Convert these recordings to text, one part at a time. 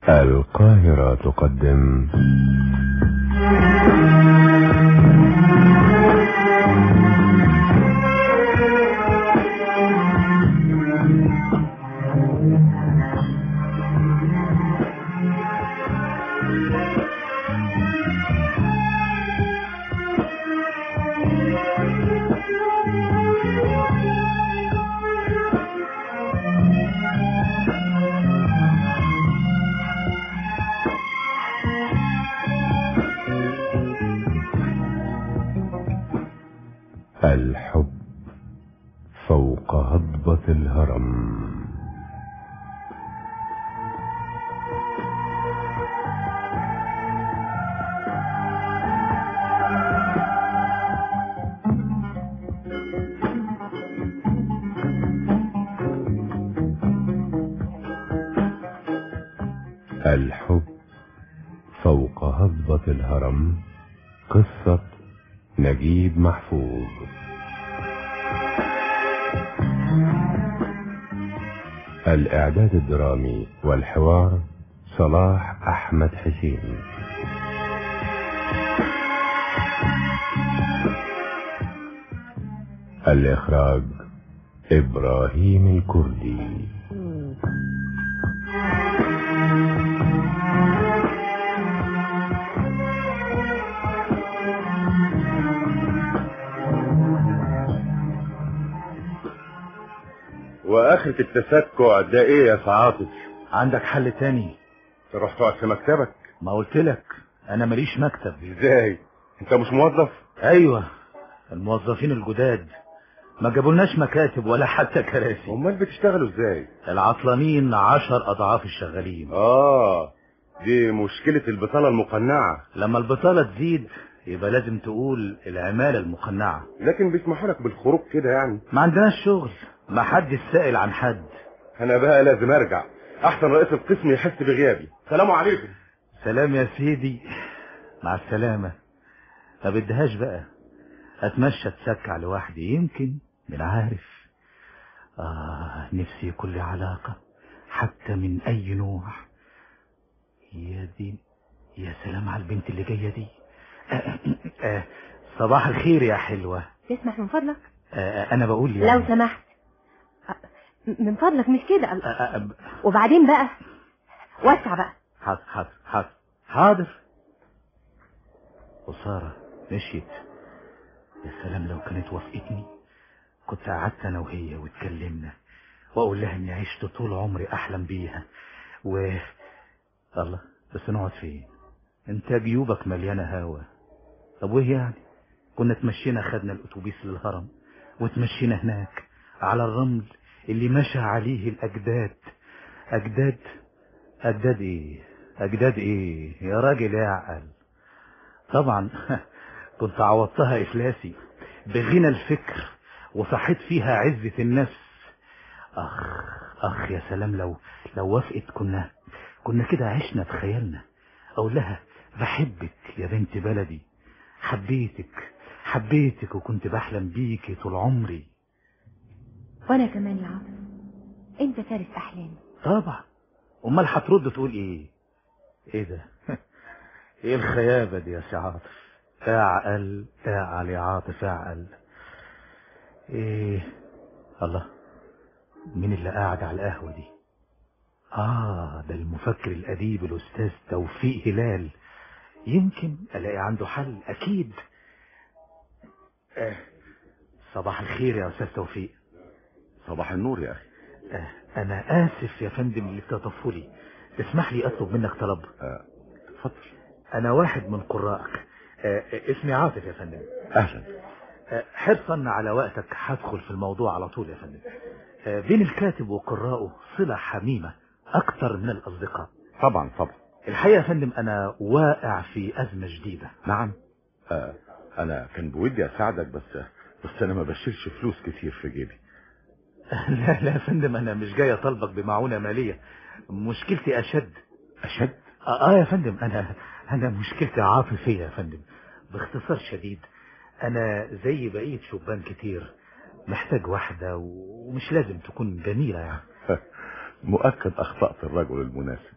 القاهرة تقدم الحب فوق هضبة الهرم الحب فوق هضبة الهرم قصة نجيب محفوظ الإعداد الدرامي والحوار صلاح أحمد حسين الإخراج إبراهيم الكردي واخرة التسكع ده ايه يا سعاطف عندك حل تاني تروح تقعد في مكتبك ما قلت لك انا ماليش مكتب ازاي انت مش موظف ايوه الموظفين الجداد ما جابولناش مكاتب ولا حتى كراسي امال بتشتغلوا ازاي العطلانين عشر اضعاف الشغالين اه دي مشكلة البطالة المقنعة لما البطالة تزيد يبقى لازم تقول العمالة المقنعة لكن بيسمحوا لك بالخروج كده يعني ما عندناش شغل ما حد سائل عن حد انا بقى لازم ارجع احسن رئيس القسم يحس بغيابي سلام عليكم سلام يا سيدي مع السلامة ما بدهاش بقى اتمشى اتسكع لوحدي يمكن من عارف آه نفسي يكون لي علاقة حتى من أي نوع يا دي يا سلام على البنت اللي جاية دي آه آه صباح الخير يا حلوة تسمح من فضلك آه أنا بقول يعني لو سمحت أ- من فضلك مش كده آه آه وبعدين بقى وسع بقى حاضر حاضر حاضر حاضر وسارة مشيت يا سلام لو كانت وافقتني كنت قعدت انا وهي واتكلمنا واقول لها اني عشت طول عمري احلم بيها و الله بس نقعد فين انت جيوبك مليانه هوا طب وايه يعني كنا تمشينا خدنا الاتوبيس للهرم وتمشينا هناك على الرمل اللي مشى عليه الاجداد اجداد اجداد ايه اجداد ايه يا راجل يا عقل طبعا كنت عوضتها افلاسي بغنى الفكر وصحيت فيها عزة النفس اخ اخ يا سلام لو لو وافقت كنا كنا كده عشنا بخيالنا اقول لها بحبك يا بنت بلدي حبيتك حبيتك وكنت بحلم بيكي طول عمري وانا كمان يا عاطف انت فارس احلامي طبعا امال هترد تقول ايه ايه ده ايه الخيابة دي يا سي عاطف اعقل اعقل يا عاطف اعقل ايه الله مين اللي قاعد على القهوة دي اه ده المفكر الاديب الاستاذ توفيق هلال يمكن الاقي عنده حل اكيد آه. صباح الخير يا استاذ توفيق صباح النور يا اخي آه. انا اسف يا فندم لتطفلي تسمح لي اطلب منك طلب آه، اتفضل انا واحد من قراءك آه، آه، اسمي عاطف يا فندم اهلا آه، حرصا على وقتك هدخل في الموضوع على طول يا فندم آه، بين الكاتب وقراءه صلة حميمة أكثر من الأصدقاء طبعا طبعا الحقيقة يا فندم أنا واقع في أزمة جديدة نعم آه انا كان بودي اساعدك بس بس انا ما بشيلش فلوس كتير في جيبي لا لا يا فندم أنا مش جاي أطالبك بمعونة مالية مشكلتي أشد اشد آه, آه يا فندم أنا أنا مشكلتي عاطفية يا فندم باختصار شديد أنا زي بقية شبان كتير محتاج واحدة ومش لازم تكون جميلة يعني مؤكد اخطأت الرجل المناسب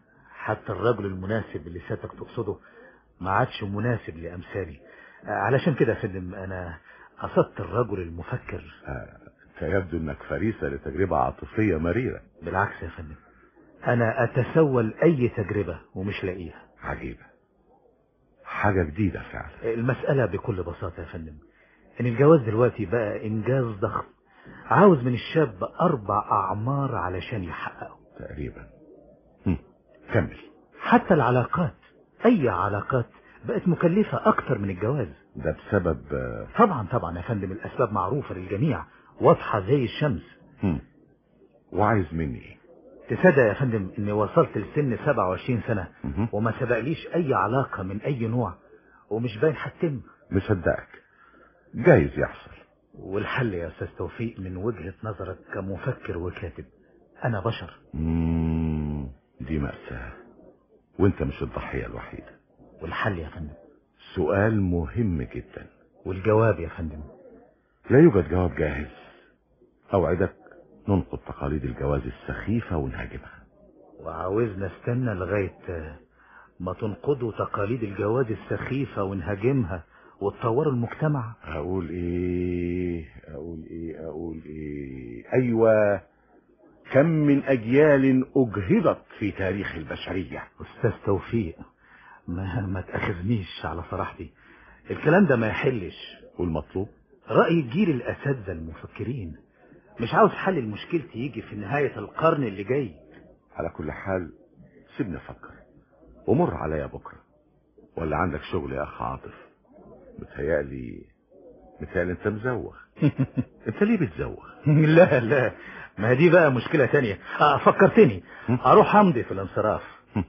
حتى الرجل المناسب اللي سيادتك تقصده ما عادش مناسب لأمثالي آه، علشان كده يا فندم أنا قصدت الرجل المفكر آه، انت يبدو انك فريسة لتجربة عاطفية مريرة بالعكس يا فندم أنا أتسول أي تجربة ومش لاقيها عجيبة حاجة جديدة فعلا المسألة بكل بساطة يا فندم إن الجواز دلوقتي بقى إنجاز ضخم عاوز من الشاب أربع أعمار علشان يحققه تقريبا هم، كمل حتى العلاقات أي علاقات بقت مكلفة أكتر من الجواز ده بسبب آه، طبعا طبعا يا فندم الأسباب معروفة للجميع واضحة زي الشمس هم، وعايز مني ايه تصدق يا فندم إني وصلت لسن 27 سنة مهم. وما سبقليش أي علاقة من أي نوع ومش باين هتتم مصدقك جايز يحصل والحل يا أستاذ توفيق من وجهة نظرك كمفكر وكاتب أنا بشر مم، دي مأساة وانت مش الضحية الوحيدة والحل يا فندم سؤال مهم جدا والجواب يا فندم لا يوجد جواب جاهز أوعدك ننقض تقاليد الجواز السخيفة ونهاجمها وعاوزنا استنى لغاية آه، ما تنقضوا تقاليد الجواز السخيفة ونهاجمها وتطوروا المجتمع أقول إيه أقول إيه أقول إيه أيوة كم من أجيال أجهضت في تاريخ البشرية أستاذ توفيق ما, ما تأخذنيش على صراحتي الكلام ده ما يحلش والمطلوب رأي جيل الأساتذة المفكرين مش عاوز حل المشكلة يجي في نهاية القرن اللي جاي على كل حال سيبني أفكر ومر عليا بكرة ولا عندك شغل يا أخ عاطف متهيألي متهيألي أنت مزوغ أنت ليه بتزوغ لا لا ما دي بقى مشكلة تانية آه فكرتني أروح أمضي في الانصراف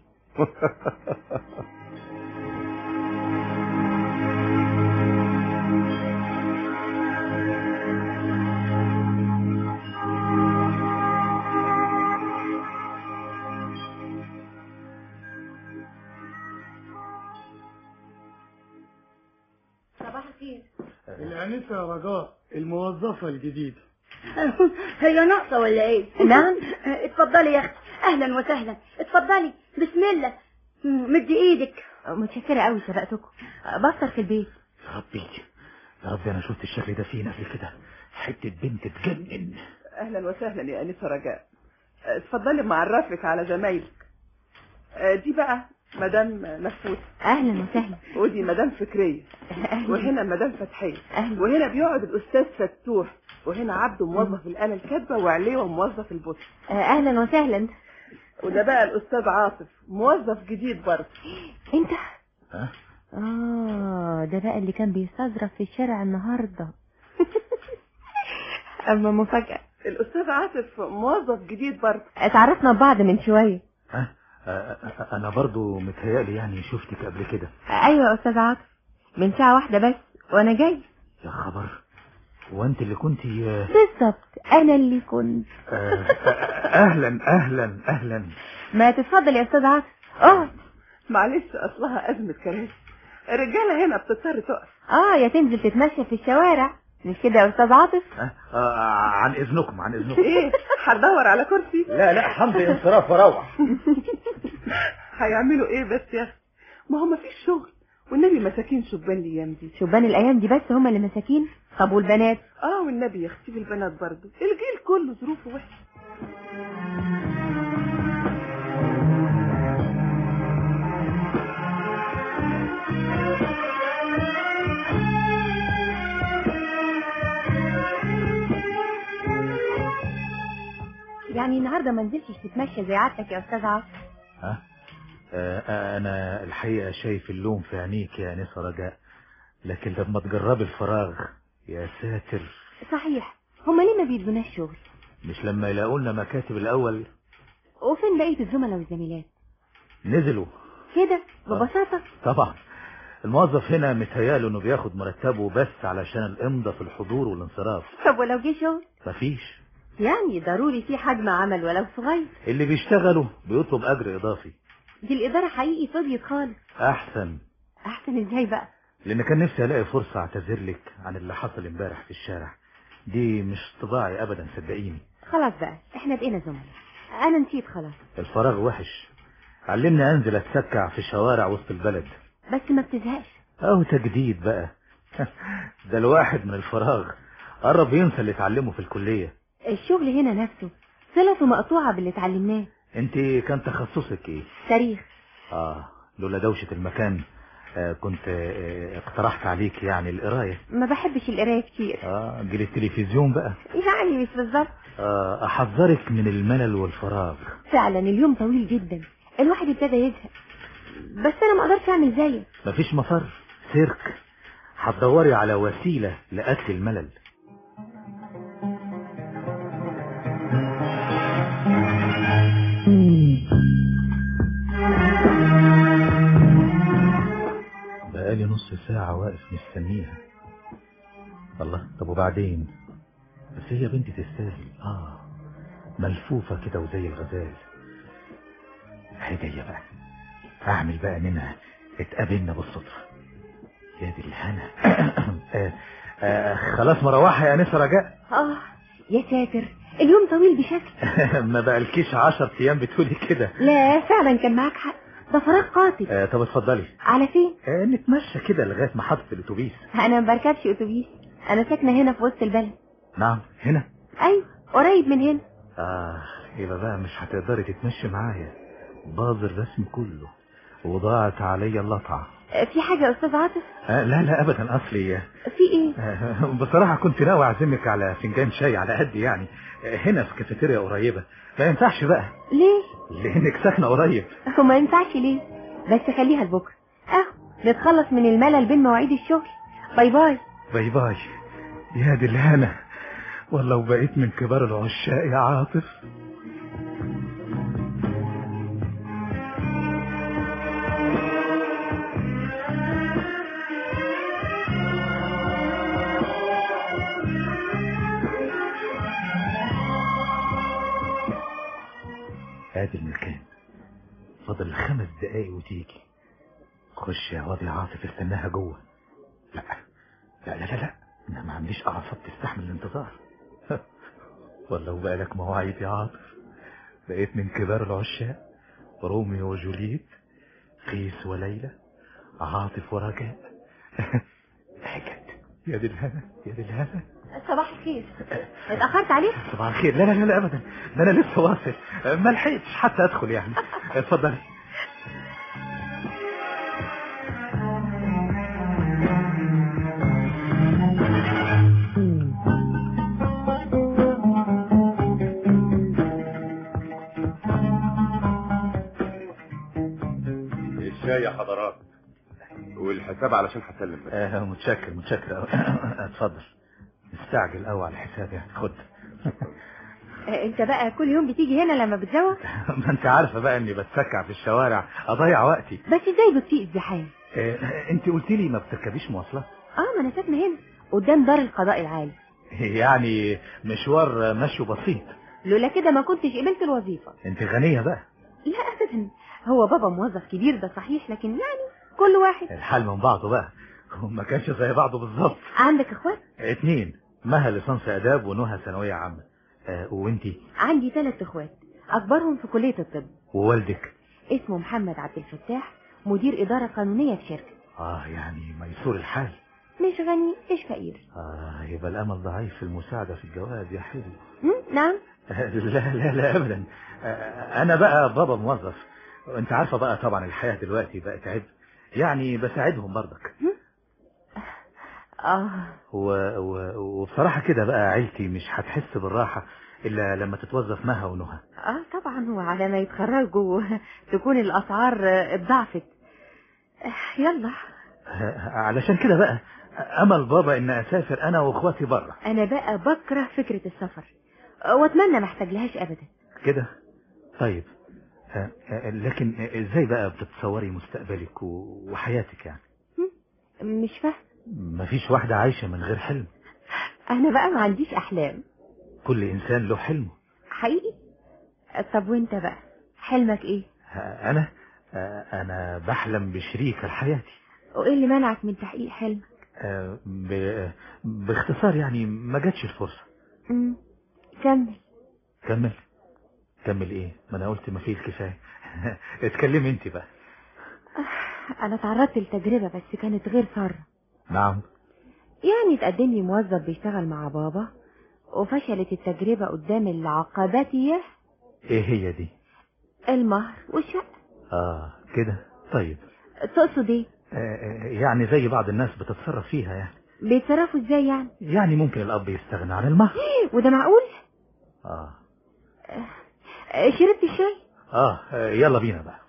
صباح الخير الأنسة رجاء الموظفة الجديدة هي ناقصة ولا ايه؟ نعم. اتفضلي يا اختي اهلا وسهلا اتفضلي بسم الله مم، مدي ايدك متشكرة قوي سبقتكم بفطر في البيت يا ربي يا ربي أنا شفت الشكل ده فين قبل كده حتة بنت تجنن اهلا وسهلا يا انسه رجاء آه، اتفضلي معرفك على زمايلك آه، دي بقى مدام نفوس أهلا وسهلا ودي مدام فكريه وهنا مدام فتحيه أهلا. وهنا بيقعد الاستاذ فتوح وهنا عبده موظف الآلة الكاتبة وعليه موظف البوست أهلا وسهلا وده بقى الأستاذ عاطف موظف جديد برضه أنت ها؟ آه ده بقى اللي كان بيستظرف في الشارع النهاردة أما مفاجأة الأستاذ عاطف موظف جديد برضه اتعرفنا ببعض من شوية ها آه، آه، أنا برضو متهيألي يعني شفتك قبل كده أيوة يا أستاذ عاطف من ساعة واحدة بس وأنا جاي يا خبر وانت اللي كنت آه، بالظبط أنا اللي كنت آه، اهلا اهلا اهلا ما تتفضل يا أستاذ عاطف اه معلش أصلها أزمة كنيسة الرجالة هنا بتضطر تقف اه يا تنزل تتمشى في الشوارع مش كده يا أستاذ عاطف آه، آه، عن اذنكم عن اذنكم ايه هتدور على كرسي لا لا همضي انصراف واروح هيعملوا ايه بس يا اخي ما هو مفيش شغل والنبي مساكين شبان الايام دي شبان الأيام دي بس هم اللي مساكين طب والبنات اه والنبي يا اختي في البنات برضه الجيل كله ظروفه وحشه يعني النهارده ما نزلتش تتمشى زي عادتك يا أستاذ عاطف ها آه، انا الحقيقة شايف اللوم في عينيك يا انسة رجاء لكن لما تجربي الفراغ يا ساتر صحيح هما ليه ما بيدوناش شغل مش لما يلاقوا لنا مكاتب الاول وفين بقية الزملاء والزميلات نزلوا كده ببساطة طبعا الموظف هنا متهيأله انه بياخد مرتبه بس علشان الامضة في الحضور والانصراف طب ولو جه شغل مفيش يعني ضروري في حجم عمل ولو صغير اللي بيشتغلوا بيطلب اجر اضافي دي الإدارة حقيقي فضيت خالص احسن أحسن إزاي بقى لان كان نفسي الاقي فرصة اعتذر لك عن اللي حصل امبارح في الشارع دي مش طباعي ابدا صدقيني خلاص بقى احنا بقينا زملاء أنا نسيت خلاص الفراغ وحش علمني انزل اتسكع في شوارع وسط البلد بس ما بتزهقش او تجديد بقى ده الواحد من الفراغ قرب ينسى اللي اتعلمه في الكلية الشغل هنا نفسه صلته مقطوعة باللي اتعلمناه انت كان تخصصك ايه تاريخ اه لولا دوشة المكان آه كنت آه اقترحت عليك يعني القراية ما بحبش القراية كتير اه جيل التلفزيون بقى يعني مش بالظبط آه احذرك من الملل والفراغ فعلا اليوم طويل جدا الواحد ابتدى يزهق بس انا ما اقدرش اعمل زيك مفيش مفر سيرك هتدوري على وسيلة لقتل الملل بقالي نص ساعة واقف مستنيها الله طب وبعدين بس هي بنتي تستاهل اه ملفوفة كده وزي الغزال هي جاية بقى اعمل بقى منها اتقابلنا بالصدفة يا دي الهنا آه آه خلاص مروحة يا انسة رجاء اه يا ساتر اليوم طويل بشكل ما بقالكيش عشر ايام بتقولي كده لا فعلا كان معاك حق ده فراغ قاتل آه طب اتفضلي على فين آه نتمشى كده لغاية محطة الاتوبيس انا ما بركبش اتوبيس انا ساكنه هنا في وسط البلد نعم هنا ايوه قريب من هنا اه يبقى بقى مش هتقدري تتمشي معايا باظ الرسم كله وضاعت عليا اللطعة آه، في حاجه يا استاذ عاطف آه لا لا ابدا اصلي آه، في ايه بصراحة كنت ناوي اعزمك على فنجان شاي على قد يعني آه، هنا في كافيتيريا قريبة ما ينفعش بقى ليه لانك ساكنة قريب وما ينفعش ليه بس خليها لبكره اهو نتخلص من الملل بين مواعيد الشغل باي باي باي باي يا دي الهنا والله وبقيت من كبار العشاق يا عاطف ادي المكان فاضل خمس دقايق وتيجي خش يا واد يا عاطف استناها جوه لا لا لا لا لا انا ما عنديش اعصاب تستحمل الانتظار ولا وبقالك مواعيد يا عاطف بقيت من كبار العشاق روميو وجولييت قيس وليلى عاطف ورجاء هجت يا دي الهنا يا دي الهنا صباح الخير اتاخرت عليك صباح الخير لا لا لا, لا ابدا ده انا لسه واصل ما لحقتش حتى ادخل يعني اتفضلي الشاي يا حضرات والحساب علشان هسلم بس آه متشكر متشكر أوي. اتفضل مستعجل قوي على الحساب يعني خد آه، انت بقى كل يوم بتيجي هنا لما بتزوق ما انت عارفه بقى اني بتسكع في الشوارع اضيع وقتي بس ازاي بتطيق الزحام آه انت قلت لي ما بتركبيش مواصلات اه ما انا ساكنه هنا قدام دار القضاء العالي يعني مشوار مشي بسيط لولا كده ما كنتش قبلت الوظيفه انت غنيه بقى لا ابدا هو بابا موظف كبير ده صحيح لكن يعني كل واحد الحال من بعضه بقى وما كانش زي بعضه بالظبط عندك اخوات اتنين مها ليسانس اداب ونهى ثانويه عامه آه وانتي عندي ثلاث اخوات اكبرهم في كليه الطب ووالدك اسمه محمد عبد الفتاح مدير اداره قانونيه في شركه اه يعني ميسور الحال مش غني مش فقير اه يبقى الامل ضعيف في المساعده في الجواز يا حلو هم؟ نعم لا لا لا ابدا آه، انا بقى بابا موظف انت عارفه بقى طبعا الحياه دلوقتي بقت عبء يعني بساعدهم برضك اه و... و... وبصراحه كده بقى عيلتي مش هتحس بالراحه الا لما تتوظف مها ونهى اه طبعا وعلى ما يتخرجوا تكون الاسعار آه، اتضاعفت آه، يلا آه، علشان كده بقى امل بابا ان اسافر انا واخواتي بره انا بقى بكره فكره السفر آه، واتمنى ما احتاج لهاش ابدا كده طيب آه، آه، لكن ازاي بقى بتتصوري مستقبلك و- وحياتك يعني مش فاهم مفيش واحدة عايشة من غير حلم انا بقى ما عنديش احلام كل انسان له حلمه حقيقي آه، طب وانت بقى حلمك ايه آه، انا آه، انا بحلم بشريكة لحياتي وايه اللي منعك من تحقيق حلمك آه، ب- باختصار يعني ما جاتش الفرصة امم كمل كمل كمل ايه ما انا قلت ما فيه الكفاية اتكلمي انت بقى انا تعرضت لتجربة بس كانت غير سارة نعم يعني تقدم لي موظف بيشتغل مع بابا وفشلت التجربة قدام العقبات اياه ايه هي دي المهر والشقة اه كده طيب تقصد ايه آه آه، يعني زي بعض الناس بتتصرف فيها يعني بيتصرفوا ازاي يعني يعني ممكن الاب يستغنى عن المهر وده معقول اه آه، شربت الشاي اه آه، يلا بينا بقى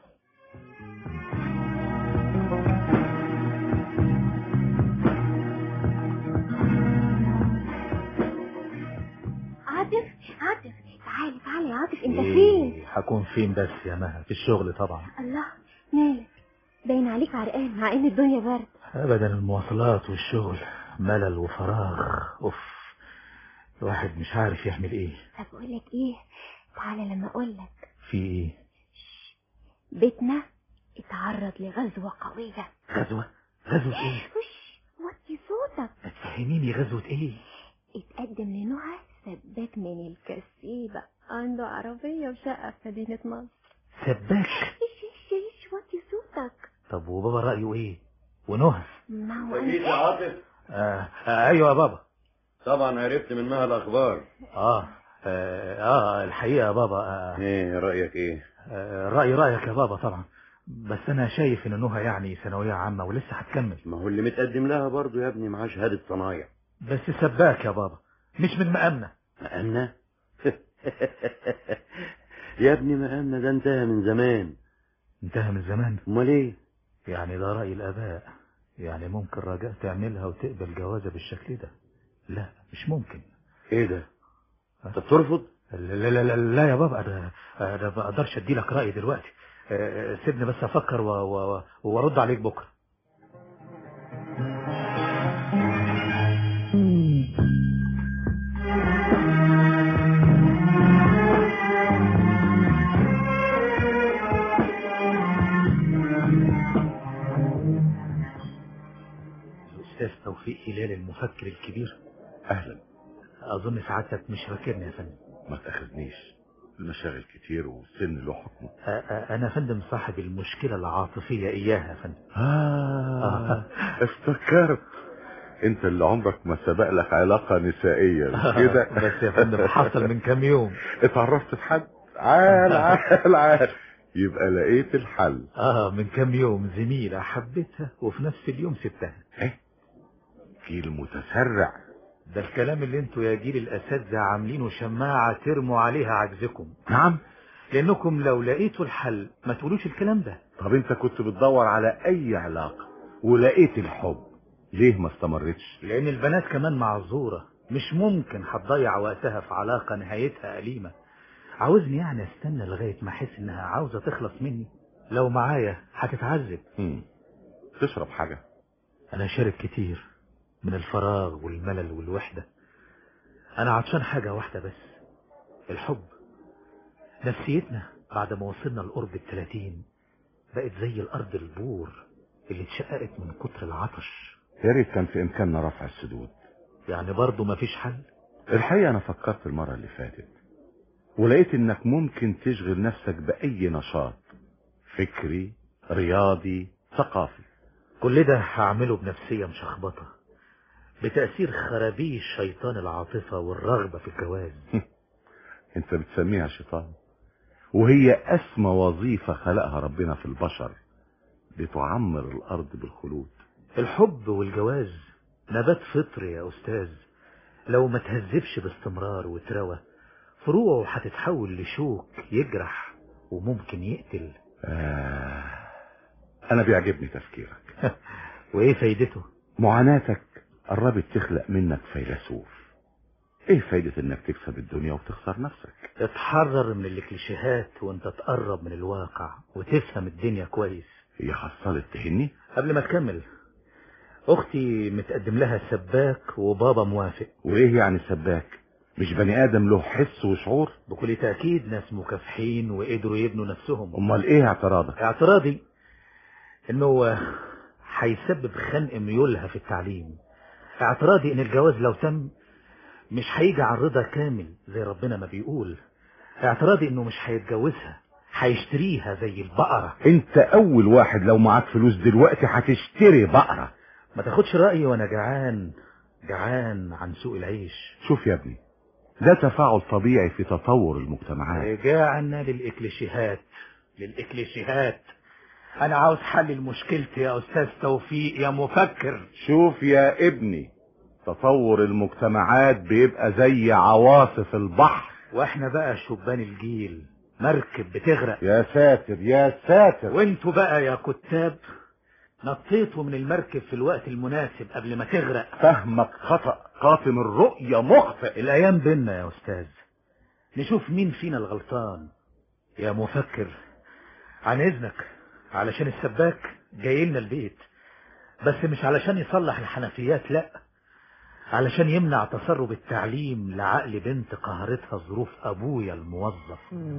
عاطف عاطف تعالي تعالي يا عاطف انت فين إيه، هكون فين بس يا مها في الشغل طبعا الله مالك باين عليك عرقان مع ان الدنيا برد ابدا المواصلات والشغل ملل وفراغ اوف الواحد مش عارف يعمل ايه طب اقول لك ايه تعالى لما اقول لك في ايه بيتنا اتعرض لغزوة قوية غزوة غزوة ايه وش وطي صوتك ما تفهميني غزوة ايه اتقدم لنوعة سباك من الكسيبة عنده عربية وشقة في مدينة مصر سباك ايش ايش ايش وطي صوتك طب وبابا رأيه ايه ونهى ما هو وجيت يا أنا... عاطف آه. آه ايوه يا بابا طبعا عرفت منها الاخبار آه. اه اه الحقيقة يا بابا آه ايه رايك ايه آه رأي رأيك يا بابا طبعا بس انا شايف ان نهى يعني ثانوية عامة ولسه هتكمل ما هو اللي متقدم لها برضو يا ابني معاه شهاده صنايع بس سباك يا بابا مش من مقامنا مقامنا يا ابني مقامنا ده انتهى من زمان انتهى من زمان امال ايه يعني ده رأي الآباء يعني ممكن رجاء تعملها وتقبل جوازة بالشكل ده لا مش ممكن ايه ده انت بترفض لا لا لا, لا, لا يا بابا انا انا ما اقدرش ادي لك رأيي دلوقتي آه، سيبني بس افكر و- و- وارد عليك بكره الأستاذ توفيق هلال المفكر الكبير اهلا أظن سعادتك مش فاكرني يا فندم ما تاخذنيش المشاغل كتير والسن له حكمه أ- أ- أنا فندم صاحب المشكلة العاطفية إياها يا فندم آه افتكرت انت اللي عمرك ما سبق لك علاقة نسائية مش كده بس يا فندم حصل من كام يوم اتعرفت في حد عال عال عال يبقى لقيت الحل آه من كام يوم زميلة حبيتها وفي نفس اليوم سبتها ايه جيل متسرع ده الكلام اللي انتوا يا جيل الأساتذة عاملينه شماعة ترموا عليها عجزكم نعم لأنكم لو لقيتوا الحل ما تقولوش الكلام ده طب انت كنت بتدور على اي علاقة ولقيت الحب ليه ما استمرتش لأن البنات كمان معذورة مش ممكن هتضيع وقتها في علاقة نهايتها أليمة عاوزني يعني استنى لغاية ما احس انها عاوزة تخلص مني لو معايا هتتعذب مم. تشرب حاجة انا شارب كتير من الفراغ والملل والوحدة انا عطشان حاجة واحدة بس الحب نفسيتنا بعد ما وصلنا لقرب التلاتين بقت زي الارض البور اللي اتشققت من كتر العطش يا ريت كان في امكاننا رفع السدود يعني برضه مفيش حل الحقيقة انا فكرت المرة اللي فاتت ولقيت انك ممكن تشغل نفسك باي نشاط فكري رياضي ثقافي كل ده هعمله بنفسية مشخبطة بتأثير خرابيش شيطان العاطفة والرغبة في الجواز انت بتسميها شيطان وهي اسمى وظيفة خلقها ربنا في البشر لتعمر الارض بالخلود الحب والجواز نبات فطري يا أستاذ لو ما تهذبش باستمرار وتروى فروعه هتتحول لشوك يجرح وممكن يقتل آه انا بيعجبني تفكيرك وإيه فايدته معاناتك قربت تخلق منك فيلسوف ايه فايدة انك تكسب الدنيا وتخسر نفسك اتحرر من الكليشيهات وانت تقرب من الواقع وتفهم الدنيا كويس هي حصلت تهني قبل ما تكمل اختي متقدم لها سباك وبابا موافق وايه يعني سباك مش بني ادم له حس وشعور بكل تأكيد ناس مكافحين وقدروا يبنوا نفسهم امال ايه اعتراضك اعتراضي انه هيسبب خنق ميولها في التعليم اعتراضي ان الجواز لو تم مش هيجي عن رضا كامل زي ربنا ما بيقول اعتراضي انه مش هيتجوزها هيشتريها زي البقرة انت اول واحد لو معاك فلوس دلوقتي هتشتري بقرة ما تاخدش رأيي وانا جعان جعان عن سوق العيش شوف يا ابني ده تفاعل طبيعي في تطور المجتمعات رجعنا للإكليشيهات للإكليشيهات أنا عاوز حل لمشكلتي يا أستاذ توفيق يا مفكر شوف يا ابني تطور المجتمعات بيبقى زي عواصف البحر وإحنا بقى شبان الجيل مركب بتغرق يا ساتر يا ساتر وانتوا بقى يا كتاب نطيتوا من المركب في الوقت المناسب قبل ما تغرق فهمك خطأ قاتم الرؤية مخطئ الأيام بينا يا أستاذ نشوف مين فينا الغلطان يا مفكر عن إذنك علشان السباك جاي لنا البيت بس مش علشان يصلح الحنفيات لا علشان يمنع تسرب التعليم لعقل بنت قهرتها ظروف أبويا الموظف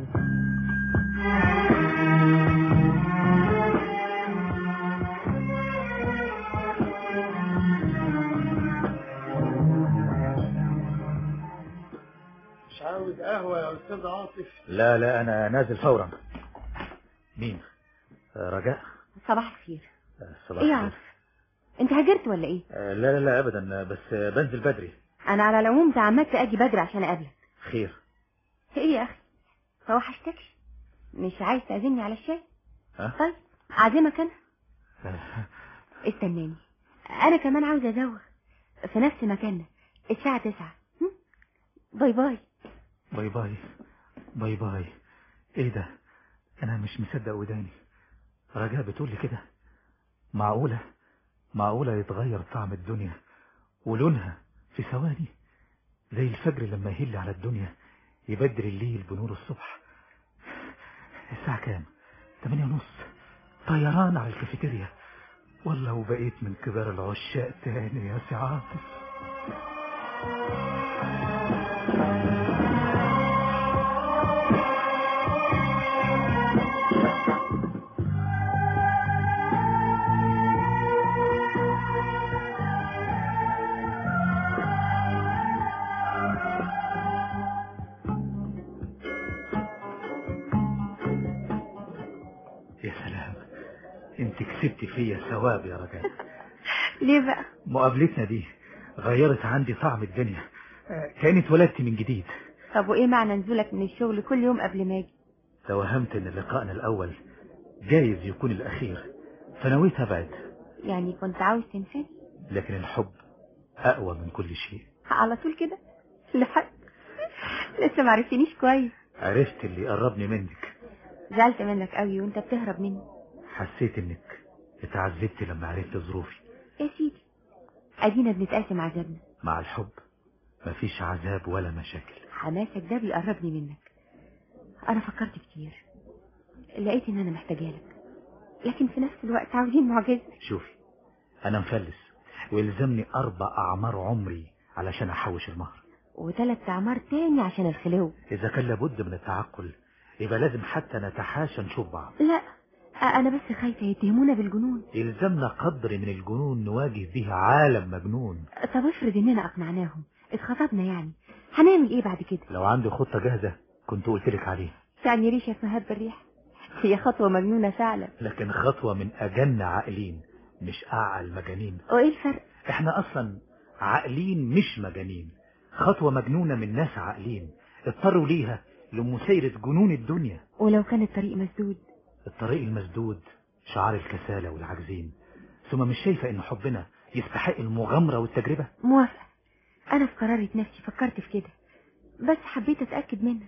مش عاوز قهوة يا أستاذ عاطف لا لا أنا نازل فورا مين آه، رجاء صباح الخير آه، صباح ايه يا الخير. عاطف انت هاجرت ولا ايه آه، لا لا لا أبدا آه، بس آه، بنزل بدري انا على العموم تعمدت اجي بدري عشان اقابلك خير ايه يا اخي هو هشتكي مش عايز تعزمني على الشاي ها؟ طيب اعزمك انا آه، استناني انا كمان عاوزه ازوغ في نفس مكاننا الساعه تسعة هم؟ باي باي باي باي باي باي ايه ده انا مش مصدق وداني رجاء بتقول لي كده معقولة معقولة يتغير طعم الدنيا ولونها في ثواني زي الفجر لما يهل على الدنيا يبدر الليل بنور الصبح الساعة كام تمانية ونص طيران على الكافيتيريا والله وبقيت من كبار العشاق تاني يا سي عاطف يا سلام انت كسبت فيا ثواب يا رجاء ليه بقى مقابلتنا دي غيرت عندي طعم الدنيا كاني اتولدت من جديد طب وايه معنى نزولك من الشغل كل يوم قبل ما اجي توهمت ان لقائنا الاول جايز يكون الاخير فنويت ابعد يعني كنت عاوز تنساني لكن الحب اقوى من كل شيء على طول كده لحد لسه معرفتنيش كويس عرفت اللي قربني منك زعلت منك قوي وانت بتهرب مني حسيت انك اتعذبت لما عرفت ظروفي يا سيدي ادينا بنتقاسم عذابنا مع الحب مفيش عذاب ولا مشاكل حماسك ده بيقربني منك انا فكرت كتير لقيت ان انا محتاجه لك لكن في نفس الوقت عاوزين معجزه شوفي انا مفلس ويلزمني اربع اعمار عمري علشان احوش المهر وثلاث اعمار تاني عشان الخلو اذا كان لابد من التعقل يبقى لازم حتى نتحاشى نشوف بعض لا انا بس خايفه يتهمونا بالجنون يلزمنا قدر من الجنون نواجه به عالم مجنون طب افرض اننا اقنعناهم اتخطبنا يعني هنعمل ايه بعد كده لو عندي خطة جاهزة كنت قلت لك عليها يعني ريشه في مهب الريح هي خطوه مجنونه فعلا لكن خطوة من أجن عاقلين مش أعقل مجانين وايه الفرق احنا أصلا عاقلين مش مجانين خطوة مجنونة من ناس عاقلين اضطروا ليها لمسيرة جنون الدنيا ولو كان الطريق مسدود الطريق المسدود شعار الكسالى والعاجزين ثم مش شايفة ان حبنا يستحق المغامرة والتجربة موافقه انا في قرارة نفسي فكرت في كده بس حبيت اتاكد منك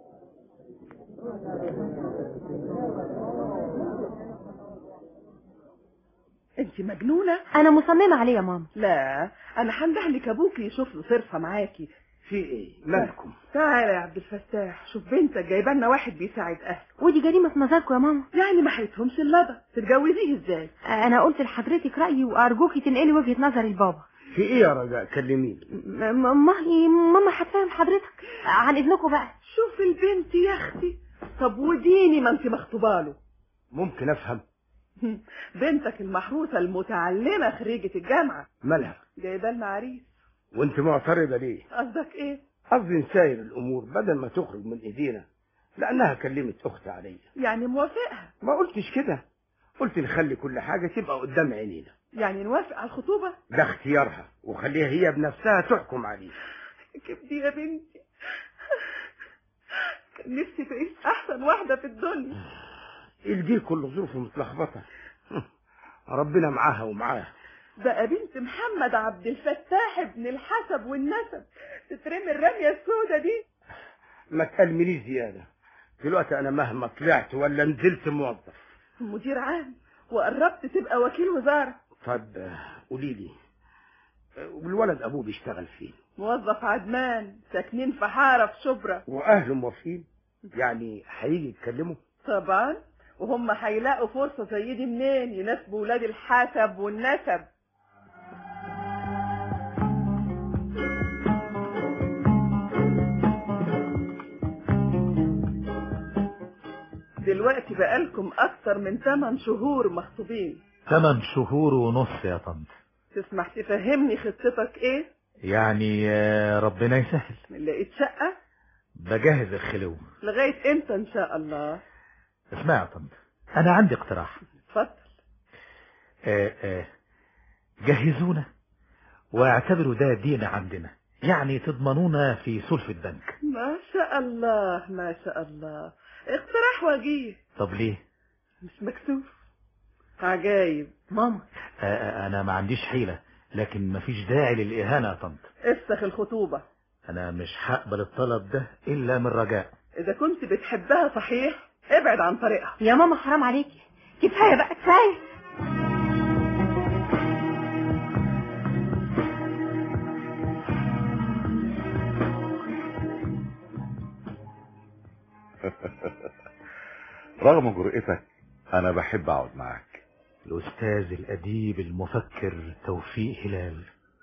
انت مجنونة انا مصممه عليه يا ماما لا انا هنده لك ابوكي يشوف له صرفة معاكي في ايه مالكم تعالى يا عبد الفتاح شوف بنتك جايبه لنا واحد بيساعد اهله ودي جريمه في نظركم يا ماما يعني ما حيتهمش اللبن تتجوزيه ازاي انا قلت لحضرتك رايي وارجوكي تنقلي وجهه نظري لبابا في ايه يا رجاء كلميني م- م- ما هي ماما هتفهم حضرتك عن اذنكم بقى شوف البنت يا اختي طب وديني ما انت مخطوبه له ممكن افهم بنتك المحروسه المتعلمه خريجه الجامعه مالها جايبه لنا عريس وانت معترضه ليه قصدك ايه قصدي نساير الامور بدل ما تخرج من ايدينا لانها كلمت اختي عليا يعني موافقها ما قلتش كده قلت نخلي كل حاجه تبقى قدام عينينا يعني نوافق على الخطوبة ده اختيارها وخليها هي بنفسها تحكم عليه كبدي يا بنتي كان نفسي تعيش احسن واحدة في الدنيا الجيل كله ظروفه متلخبطه ربنا معاها ومعاها بقى بنت محمد عبد الفتاح ابن الحسب والنسب تترمي الرمية السودة دي ما تألمنيش زياده دلوقتي انا مهما طلعت ولا نزلت موظف مدير عام وقربت تبقى وكيل وزارة طب آه، قولي لي آه، والولد ابوه بيشتغل فين موظف عدمان ساكنين في حارة في شبرا واهله موافقين يعني هيجي يتكلموا طبعا وهم هيلاقوا فرصة زي دي منين يناسبوا ولاد الحسب والنسب دلوقتي بقالكم أكتر من 8 شهور مخطوبين ثمان شهور ونص يا طنط تسمح تفهمني خطتك ايه؟ يعني آه، ربنا يسهل لقيت شقة؟ بجهز الخلو لغاية امتى ان شاء الله؟ اسمع يا طنط انا عندي اقتراح اتفضل آه، آه، جهزونا واعتبروا ده دين عندنا يعني تضمنونا في سلف البنك ما شاء الله ما شاء الله اقتراح وجيه طب ليه مش مكسوف عجايب ماما آه، آه، انا ما عنديش حيلة لكن مفيش داعي للإهانة يا طنط افسخ الخطوبة انا مش هقبل الطلب ده الا من رجاء اذا كنت بتحبها صحيح ابعد عن طريقها يا ماما حرام عليكي كفايه بقى كفايه رغم جرأتك انا بحب اقعد معاك الأستاذ الأديب المفكر توفيق هلال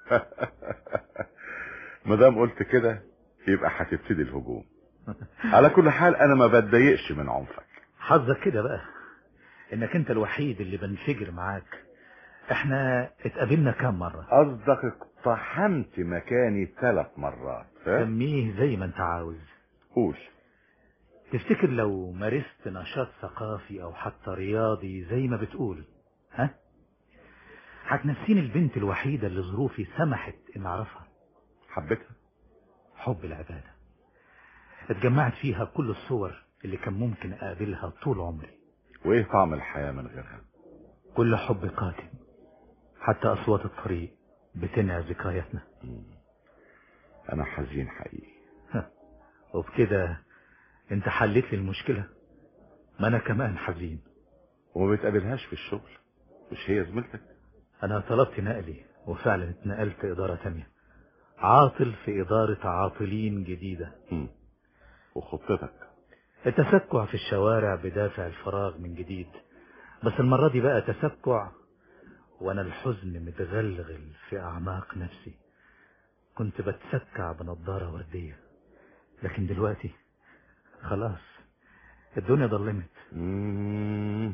مادام قلت كده يبقى هتبتدي الهجوم على كل حال انا ما بتضايقش من عنفك حظك كده بقى انك انت الوحيد اللي بنفجر معاك احنا اتقابلنا كام مرة قصدك اقتحمت مكاني ثلاث مرات ها؟ سميه زي ما انت عاوز قول تفتكر لو مارست نشاط ثقافي او حتى رياضي زي ما بتقول ها هتنسيني البنت الوحيدة اللي ظروفي سمحت ان اعرفها حبيتها حب العبادة اتجمعت فيها كل الصور اللي كان ممكن اقابلها طول عمري وايه طعم الحياة من غيرها كل حب قاتل حتى اصوات الطريق بتنعى ذكرياتنا انا حزين حقيقي وبكده انت حليت لي المشكلة ما انا كمان حزين وما بتقابلهاش في الشغل مش هي زميلتك انا طلبت نقلي وفعلا اتنقلت ادارة تانية عاطل في ادارة عاطلين جديدة مم. وخطتك التسكع في الشوارع بدافع الفراغ من جديد بس المرة دي بقى تسكع وانا الحزن متغلغل في اعماق نفسي كنت بتسكع بنضارة وردية لكن دلوقتي خلاص الدنيا ضلمت مم.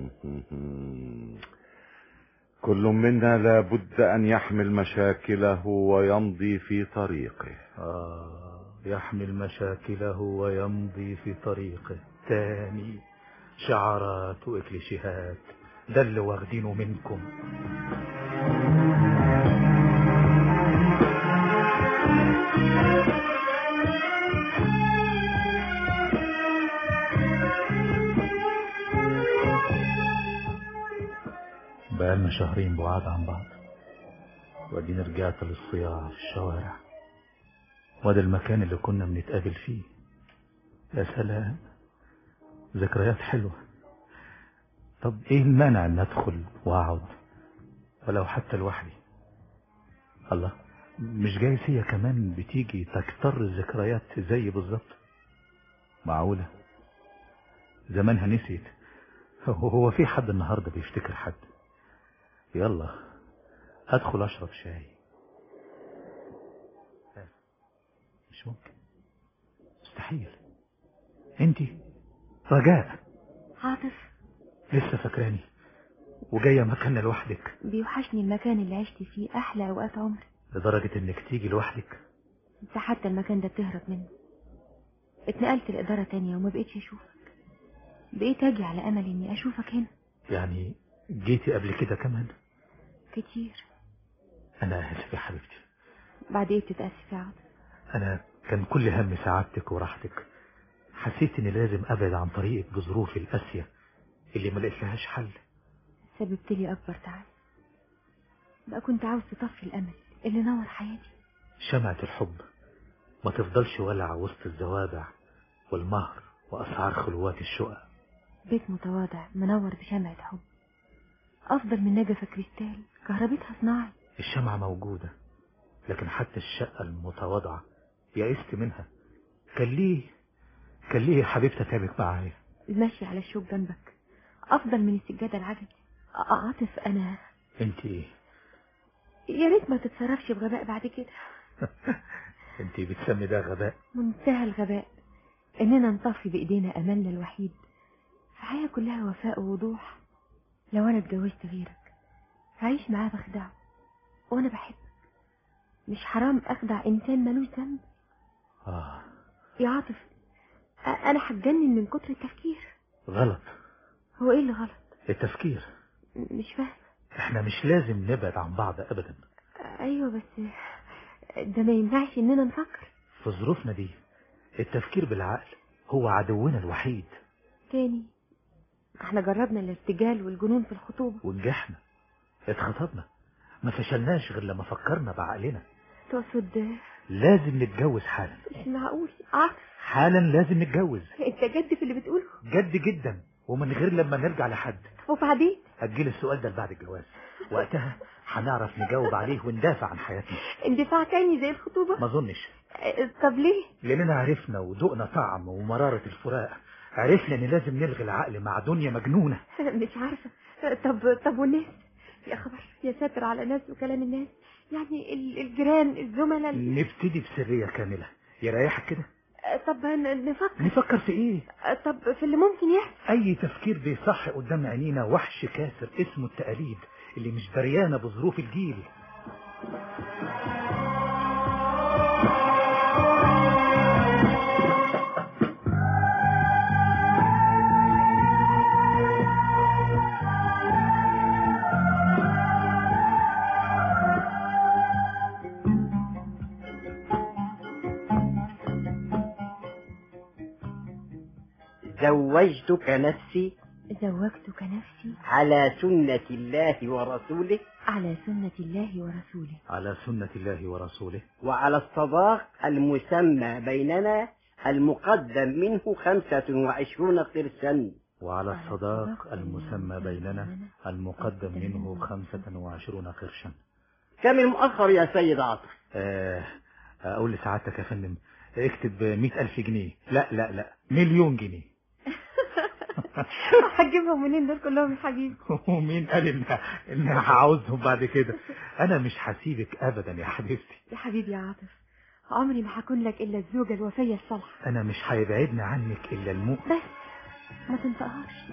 كل منا لابد أن يحمل مشاكله ويمضي في طريقه آه يحمل مشاكله ويمضي في طريقه تاني شعارات وإكليشيهات ده اللي واخدينه منكم بقالنا شهرين بعاد عن بعض وادينا رجعت للصياعة في الشوارع وده المكان اللي كنا بنتقابل فيه يا سلام ذكريات حلوة طب ايه المانع ان ادخل واقعد ولو حتى لوحدي الله مش جايز هي كمان بتيجي تكتر الذكريات زي بالظبط معقولة زمانها نسيت هو هو في حد النهاردة بيفتكر حد يلا ادخل اشرب شاي مش ممكن مستحيل انتي رجاء عاطف لسه فاكراني وجاية مكاننا لوحدك بيوحشني المكان اللي عشت فيه احلى اوقات عمري لدرجة انك تيجي لوحدك انت حتى المكان ده بتهرب منه اتنقلت الإدارة تانية وما بقيتش أشوفك بقيت أجي على أمل إني أشوفك هنا يعني جيتي قبل كده كمان كتير انا اسف يا حبيبتي بعد إيه بتتأسف يا عاطف انا كان كل هم سعادتك وراحتك حسيت اني لازم ابعد عن طريقك بظروفي القاسية اللي ما لقيتلهاش حل سببت لي أكبر تعب بقى كنت عاوز تطفي الأمل اللي نور حياتي شمعة الحب ما تفضلش ولع وسط الزوابع والمهر واسعار خلوات الشقق بيت متواضع منور بشمعة حب أفضل من نجفة كريستال كهربتها صناعي الشمعة موجودة لكن حتى الشقة المتواضعة يئست منها كان ليه كان ليه يا حبيبتي اتعبك معايا المشي على الشوك جنبك أفضل من السجادة العجل أ- عاطف أنا انت ايه يا ريت ما تتصرفش بغباء بعد كده انت بتسمي ده غباء منتهى الغباء إننا نطفي بإيدينا أملنا الوحيد في حياة كلها وفاء ووضوح لو أنا اتجوزت غيرك هعيش معاه بخدعه وأنا بحبك مش حرام أخدع إنسان ملوش ذنب اه يا عاطف أ- أنا هتجنن من كتر التفكير غلط هو إيه اللي غلط التفكير م- مش فاهم احنا مش لازم نبعد عن بعض ابدا أيوة بس ده ما يمنعش إننا نفكر في ظروفنا دي التفكير بالعقل هو عدونا الوحيد تاني احنا جربنا الارتجال والجنون في الخطوبة ونجحنا اتخطبنا ما فشلناش غير لما فكرنا بعقلنا تقصد لازم نتجوز حالا مش معقول عاطف حالا لازم نتجوز انت جد في اللي بتقوله جد جدا ومن غير لما نرجع لحد وبعدين أجل السؤال ده بعد الجواز وقتها هنعرف نجاوب عليه وندافع عن حياتنا اندفاع تاني زي الخطوبة ما اظنش اه، طب ليه لأننا عرفنا وذقنا طعم ومرارة الفراق عرفنا ان لازم نلغي العقل مع دنيا مجنونة مش عارفة اه، طب طب والناس يا خبر يا ساتر على ناس وكلام الناس يعني ال- الجيران الزملاء ال- نبتدي بسرية كاملة يريحك كده اه، طب ن- نفكر نفكر في ايه اه، طب في اللي ممكن يحصل اي تفكير بيصح قدام عينينا وحش كاسر اسمه التقاليد اللي مش دريانة بظروف الجيل زوجتك نفسي زوجتك نفسي على سنة الله ورسوله على سنة الله ورسوله على سنة الله ورسوله وعلى الصداق المسمى بيننا المقدم منه خمسة وعشرون قرشا وعلى الصداق المسمى بيننا المقدم منه خمسة وعشرون قرشا كم المؤخر يا سيد عاطف آه، أقول لسعادتك يا فندم اكتب مئة ألف جنيه لا لا لا مليون جنيه هتجيبهم منين دول كلهم يا حبيبي ومين قال ان ان أنا هعوزهم بعد كده انا مش هسيبك ابدا يا حبيبتي يا حبيبي يا عاطف عمري ما هكون لك الا الزوجة الوفية الصالحة انا مش هيبعدني عنك الا الموت بس ما تنطقهاش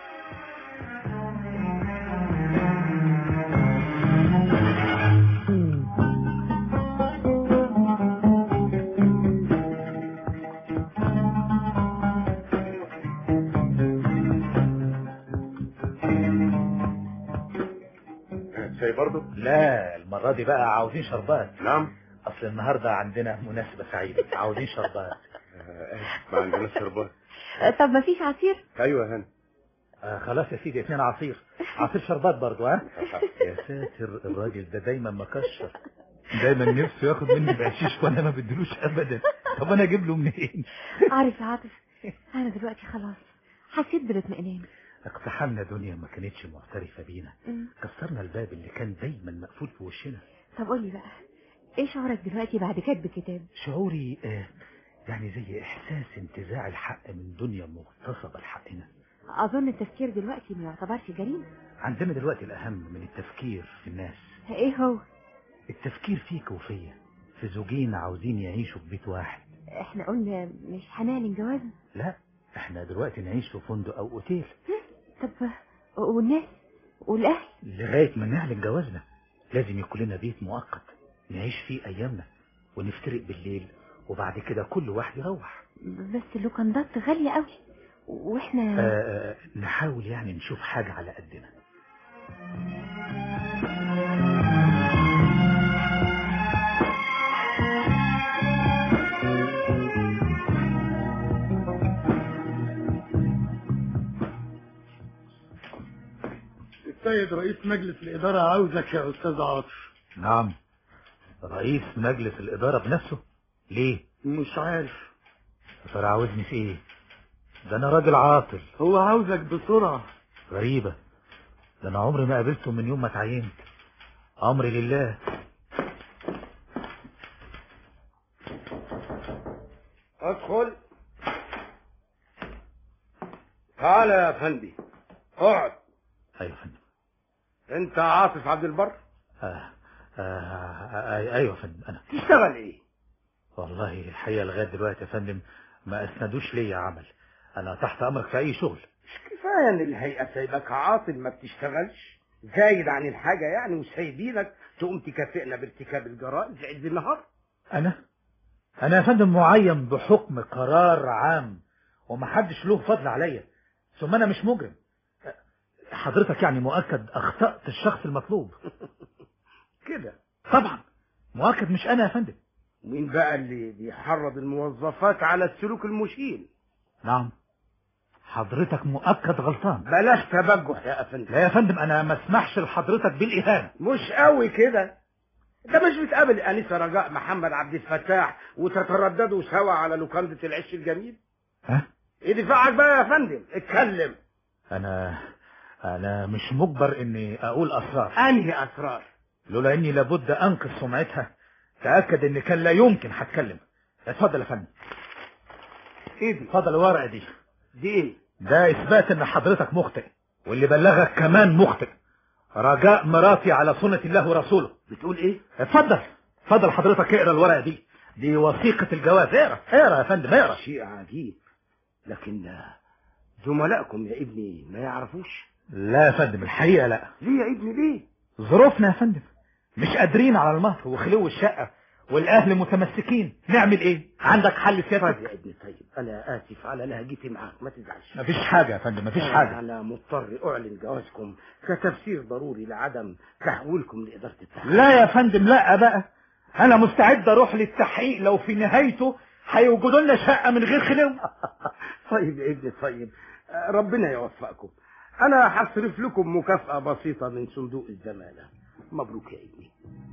شاي برضه لا المرة دي بقى عاوزين شربات نعم اصل النهاردة عندنا مناسبة سعيدة عاوزين شربات ما عندناش شربات أه، طب ما فيش عصير ايوه يا هاني آه خلاص يا سيدي اتنين عصير عصير شربات برضو ها يا ساتر الراجل ده دايما مكشر دايما نفسه ياخد مني بعشيش وانا ما بدلوش ابدا طب انا اجيب له منين عارف يا عاطف انا دلوقتي خلاص حسيت بالاطمئنان اقتحمنا دنيا ما كانتش معترفة بينا أمم. كسرنا الباب اللي كان دايما مقفول في وشنا طب قولي بقى ايه شعورك دلوقتي بعد كتب كتاب شعوري آه يعني زي احساس انتزاع الحق من دنيا مغتصبة لحقنا اظن التفكير دلوقتي ما يعتبرش جريمة عندنا دلوقتي الاهم من التفكير في الناس ايه هو التفكير فيك وفيا في زوجين عاوزين يعيشوا في بيت واحد احنا قلنا مش هنعلن جوازنا لا احنا دلوقتي نعيش في فندق او اوتيل طب والناس والاهل لغاية ما نعلن جوازنا لازم يكون لنا بيت مؤقت نعيش فيه ايامنا ونفترق بالليل وبعد كده كل واحد يروح بس اللوكندات غالية قوي واحنا آه نحاول يعني نشوف حاجة على قدنا السيد رئيس مجلس الإدارة عاوزك يا أستاذ عاطف نعم رئيس مجلس الإدارة بنفسه ليه مش عارف يا ترى عاوزني في ايه ده انا راجل عاطل هو عاوزك بسرعة غريبة ده انا عمري ما قابلته من يوم ما اتعينت امري لله ادخل تعال يا فندي اقعد ايوه يا فندم انت عاطف عبد البر آه آه آه ايوه يا فندم انا تشتغل ايه والله الحقيقة لغاية دلوقتي يا فندم ما اسندوش ليا عمل انا تحت امرك في اي شغل مش كفايه ان الهيئه سايبك عاطل ما بتشتغلش زايد عن الحاجه يعني وسايبينك تقوم تكافئنا بارتكاب الجرائم في عز النهار انا انا يا فندم معين بحكم قرار عام ومحدش له فضل عليا ثم انا مش مجرم حضرتك يعني مؤكد اخطأت الشخص المطلوب كده طبعا مؤكد مش انا يا فندم مين بقى اللي بيحرض الموظفات على السلوك المشين نعم حضرتك مؤكد غلطان بلاش تبجح يا افندم لا يا فندم انا ما اسمحش لحضرتك بالاهانه مش قوي كده ده مش بتقابل انسه رجاء محمد عبد الفتاح وتترددوا سوا على لوكانده العش الجميل ها ايه دفاعك بقى يا فندم اتكلم انا انا مش مجبر اني اقول اسرار انهي اسرار لولا اني لابد انقذ سمعتها تاكد ان كان لا يمكن هتكلم اتفضل يا فندم ايه دي اتفضل الورقه دي دي ايه ده اثبات ان حضرتك مخطئ واللي بلغك كمان مخطئ رجاء مراتي على سنة الله ورسوله بتقول ايه اتفضل اتفضل حضرتك اقرا الورقة دي دي وثيقة الجواز اقرا اقرا يا فندم اقرا شيء عجيب لكن زملائكم يا ابني ما يعرفوش لا يا فندم الحقيقة لا ليه يا ابني ليه ظروفنا يا فندم مش قادرين على المهر وخلو الشقة والاهل متمسكين نعمل ايه عندك حل طيب سيادتك يا ابني طيب انا اسف على لهجتي معاك ما تزعلش مفيش حاجة يا فندم مفيش حاجة انا مضطر اعلن جوازكم كتفسير ضروري لعدم تحويلكم لاداره التحقيق لا يا فندم لا بقى انا مستعد اروح للتحقيق لو في نهايته هيوجدوا لنا شقة من غير خلو طيب يا ابني طيب آه، ربنا يوفقكم انا هصرف لكم مكافأة بسيطة من صندوق الزمالة مبروك يا ابني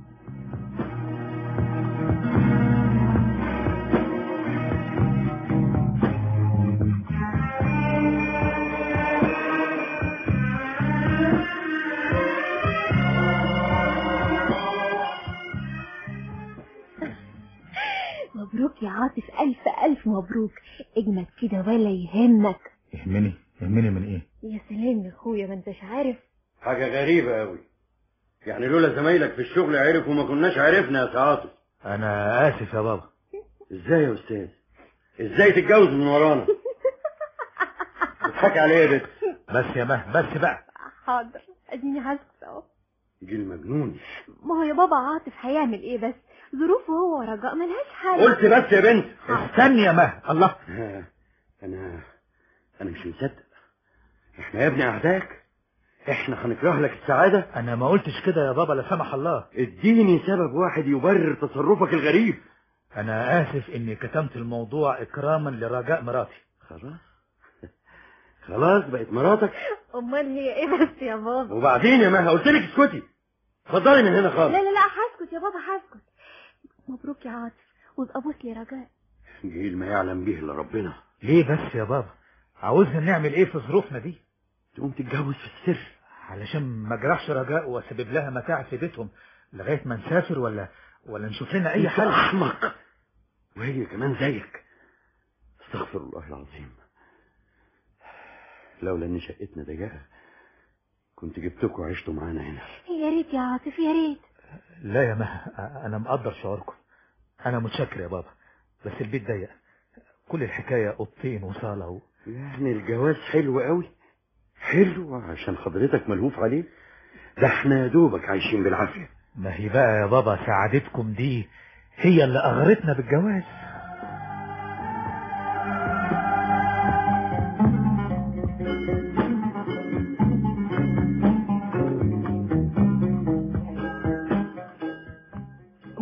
مبروك يا عاطف ألف ألف مبروك اجمد كده ولا يهمك يهمني يهمني من ايه يا سلام يا اخويا ما انتش عارف حاجة غريبة أوي يعني لولا زمايلك في الشغل عرفوا ما كناش عرفنا يا تعاطف انا اسف يا بابا ازاي يا استاذ ازاي تتجوز من ورانا بتضحك عليه يا بنت بس يا مه بس بقى حاضر اديني هسكت اهو جيل مجنون ما هو يا بابا عاطف هيعمل ايه بس ظروفه هو ورجاء ملهاش حل قلت بس يا بنت استني يا مه الله آه، انا انا مش مصدق احنا يا ابني اعداك احنا هنكره لك السعادة انا ما قلتش كده يا بابا لا سمح الله اديني سبب واحد يبرر تصرفك الغريب انا اسف اني كتمت الموضوع اكراما لرجاء مراتي خلاص خلاص بقت مراتك امال هي ايه بس يا بابا وبعدين يا مها قلت لك اسكتي اتفضلي من هنا لا خالص لا لا هسكت يا بابا هسكت مبروك يا عاطف وابقى بوس لي رجاء جيل ما يعلم به الا ربنا ليه بس يا بابا عاوزنا نعمل ايه في ظروفنا دي تقوم تتجوز في السر علشان ما اجرحش رجاء واسبب لها متاعب في بيتهم لغايه ما نسافر ولا ولا نشوف لنا اي انت حل احمق وهي كمان زيك استغفر الله العظيم لولا ان شقتنا ضيقه كنت جبتكم وعشتوا معانا هنا يا ريت يا عاطف يا ريت لا يا مها انا مقدر شعوركم انا متشكر يا بابا بس البيت ضيق كل الحكايه اوضتين وصاله و... يعني الجواز حلو قوي حلو عشان حضرتك ملهوف عليه ده احنا يا دوبك عايشين بالعافيه ما هي بقى يا بابا سعادتكم دي هي اللي اغرتنا بالجواز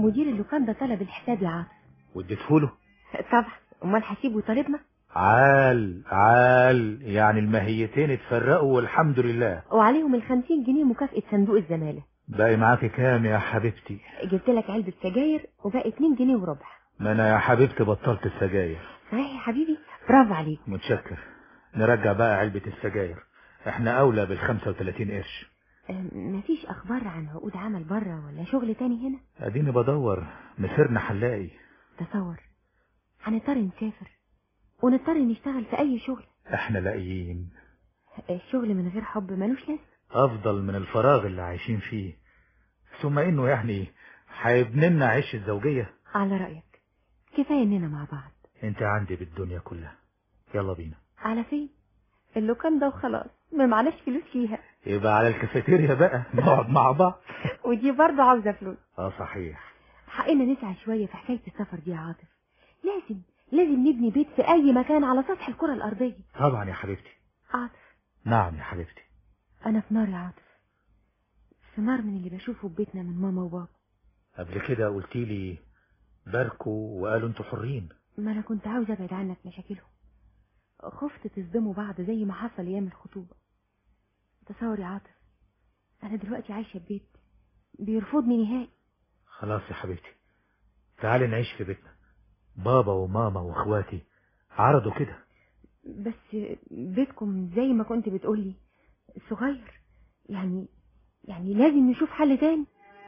مدير اللوكاندا طلب الحساب يا عاطف واديتهوله طبعا امال هسيبه يطالبنا عال عال يعني المهيتين اتفرقوا والحمد لله وعليهم الخمسين جنيه مكافأة صندوق الزمالة باقي معاكي كام يا حبيبتي جبت لك علبة سجاير وباقي اتنين جنيه وربع ما انا يا حبيبتي بطلت السجاير صحيح يا حبيبي برافو عليك متشكر نرجع بقى علبة السجاير احنا اولى بال 35 قرش أم، مفيش اخبار عن عقود عمل بره ولا شغل تاني هنا اديني بدور مسيرنا هنلاقي تصور هنضطر نسافر ونضطر نشتغل في اي شغل احنا لاقيين الشغل من غير حب ملوش لازمه افضل من الفراغ اللي عايشين فيه ثم انه يعني هيبني لنا عيش الزوجية على رايك كفايه اننا مع بعض انت عندي بالدنيا كلها يلا بينا على فين اللوكاندا وخلاص ما معناش فلوس فيها يبقى على الكافيتيريا بقى نقعد مع بعض ودي برضه عاوزه فلوس اه صحيح حقنا نسعى شويه في حكايه السفر دي يا عاطف لازم لازم نبني بيت في اي مكان على سطح الكره الارضيه طبعا يا حبيبتي عاطف نعم يا حبيبتي انا في نار يا عاطف في نار من اللي بشوفه في بيتنا من ماما وبابا قبل كده قلتي لي باركوا وقالوا انتوا حرين ما انا كنت عاوزه ابعد عنك مشاكلهم خفت تصدموا بعض زي ما حصل ايام الخطوبه تصور يا عاطف انا دلوقتي عايشه في بيت بيرفضني نهائي خلاص يا حبيبتي تعالي نعيش في بيتنا بابا وماما واخواتي عرضوا كده بس بيتكم زي ما كنت بتقولي صغير يعني يعني لازم نشوف حل تاني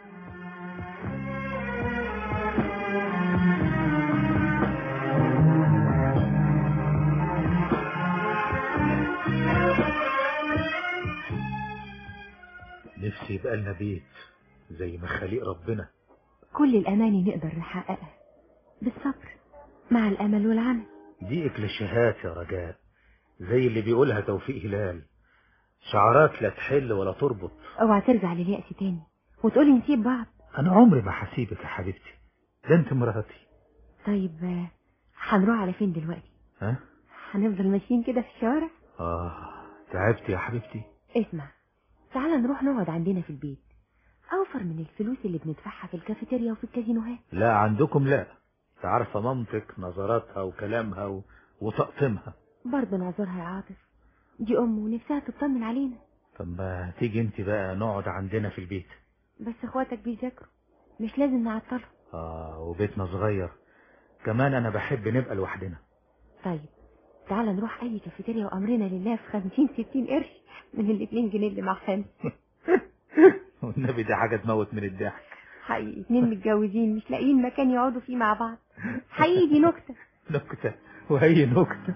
نفسي يبقى لنا بيت زي ما خليق ربنا كل الاماني نقدر نحققها بالصبر مع الامل والعمل دي اكليشيهات يا رجاء زي اللي بيقولها توفيق هلال شعارات لا تحل ولا تربط اوعى ترجع لليأس تاني وتقولي نسيب بعض انا عمري ما هسيبك يا حبيبتي ده انت مراتي طيب آه، هنروح على فين دلوقتي ها هنفضل ماشيين كده في الشوارع اه تعبت يا حبيبتي اسمع تعال نروح نقعد عندنا في البيت اوفر من الفلوس اللي بندفعها في الكافيتيريا وفي الكازينوهات لا عندكم لا تعرف مامتك نظراتها وكلامها و... وتقطيمها برضه نعذرها يا عاطف دي ام ونفسها تطمن علينا طب ما تيجي انت بقى نقعد عندنا في البيت بس اخواتك بيذاكروا مش لازم نعطلهم اه وبيتنا صغير كمان انا بحب نبقى لوحدنا طيب تعال نروح اي كافيتيريا وامرنا لله في خمسين ستين قرش من الاتنين جنيه اللي معانا والنبي دي حاجة تموت من الضحك حقيقي اتنين متجوزين مش لاقيين مكان يقعدوا فيه مع بعض حقيقي دي نكتة نكتة وهي نكتة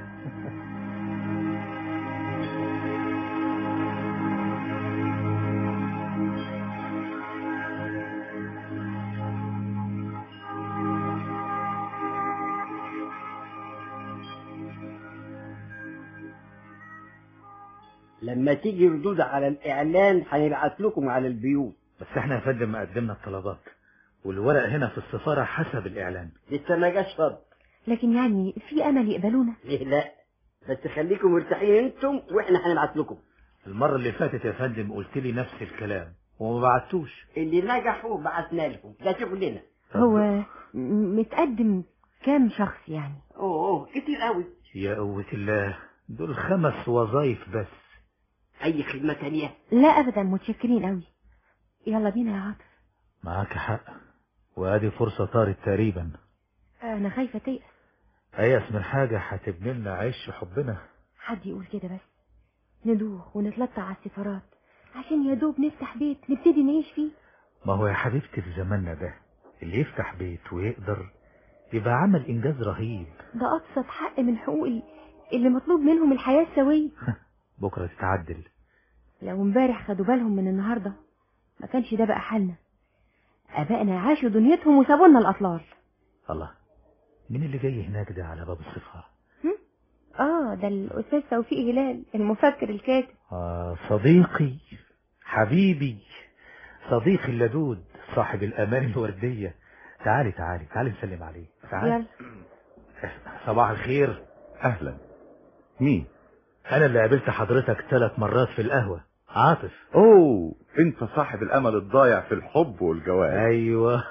لما تيجي ردود على الإعلان هنبعت لكم على البيوت بس احنا يا فندم ما قدمنا الطلبات والورق هنا في السفارة حسب الإعلان لسه ما جاش رد لكن يعني في امل يقبلونا ليه لا بس خليكم مرتاحين انتم واحنا هنبعت لكم المرة اللي فاتت يا فندم قلت لي نفس الكلام وما بعتوش اللي نجحوا بعتنا لهم ده شغلنا هو م- متقدم كام شخص يعني اوه اوه كتير قوي يا قوة الله دول خمس وظايف بس اي خدمة تانية لا ابدا متشكرين قوي يلا بينا يا عاطف معاك حق وادي فرصة طارت تقريبا انا خايفة تيأس ايأس من حاجة هتبني لنا عيش حبنا حد يقول كده بس ندوخ ونتلطع على السفارات عشان يا دوب نفتح بيت نبتدي نعيش فيه ما هو يا حبيبتي في زماننا ده اللي يفتح بيت ويقدر يبقى عمل انجاز رهيب ده ابسط حق من حقوق ال- اللي مطلوب منهم الحياة السوية بكرة تتعدل لو امبارح خدوا بالهم من النهاردة ما كانش ده بقى حالنا ابائنا عاشوا دنيتهم وسابوا لنا الاطلال الله مين اللي جاي هناك ده على باب السفارة اه ده الاستاذ توفيق هلال المفكر الكاتب آه صديقي حبيبي صديقي اللدود صاحب الأمان الوردية تعالي تعالي تعالي نسلم عليه تعالي يلا صباح الخير اهلا مين أنا اللي قابلت حضرتك ثلاث مرات في القهوة عاطف اوه انت صاحب الامل الضايع في الحب والجواز ايوه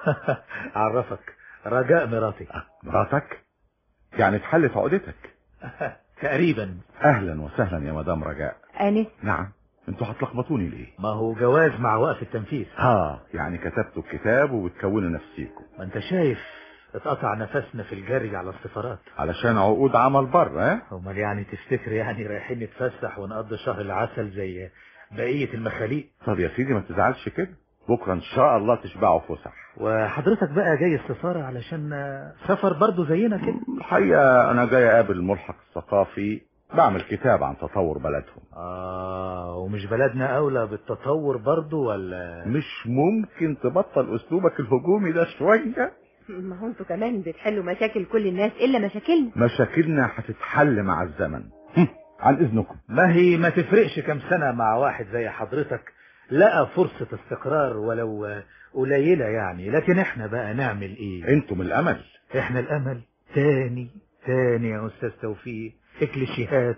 اعرفك رجاء مراتي مراتك يعني اتحلت عقدتك تقريبا اهلا وسهلا يا مدام رجاء انس نعم انتوا هتلخبطوني ليه ما هو جواز مع وقف التنفيذ اه يعني كتبتوا الكتاب وبتكونوا نفسيكم ما انت شايف اتقطع نفسنا في الجري على السفارات علشان عقود عمل بره ها امال يعني تفتكر يعني رايحين نتفسح ونقضي شهر العسل زي بقية المخاليق طب يا سيدي ما تزعلش كده بكره ان شاء الله تشبعوا فسح وحضرتك بقى جاي السفارة علشان سفر برضو زينا كده الحقيقه انا جاي اقابل الملحق الثقافي بعمل كتاب عن تطور بلدهم اه ومش بلدنا اولى بالتطور برضو ولا مش ممكن تبطل اسلوبك الهجومي ده شويه ما هو انتوا كمان بتحلوا مشاكل كل الناس الا مشاكلنا مشاكلنا هتتحل مع الزمن هم، عن اذنكم ما هي ما تفرقش كم سنة مع واحد زي حضرتك لقى فرصة استقرار ولو قليلة يعني لكن احنا بقى نعمل ايه انتم الامل احنا الامل تاني تاني يا استاذ توفيق اكليشيهات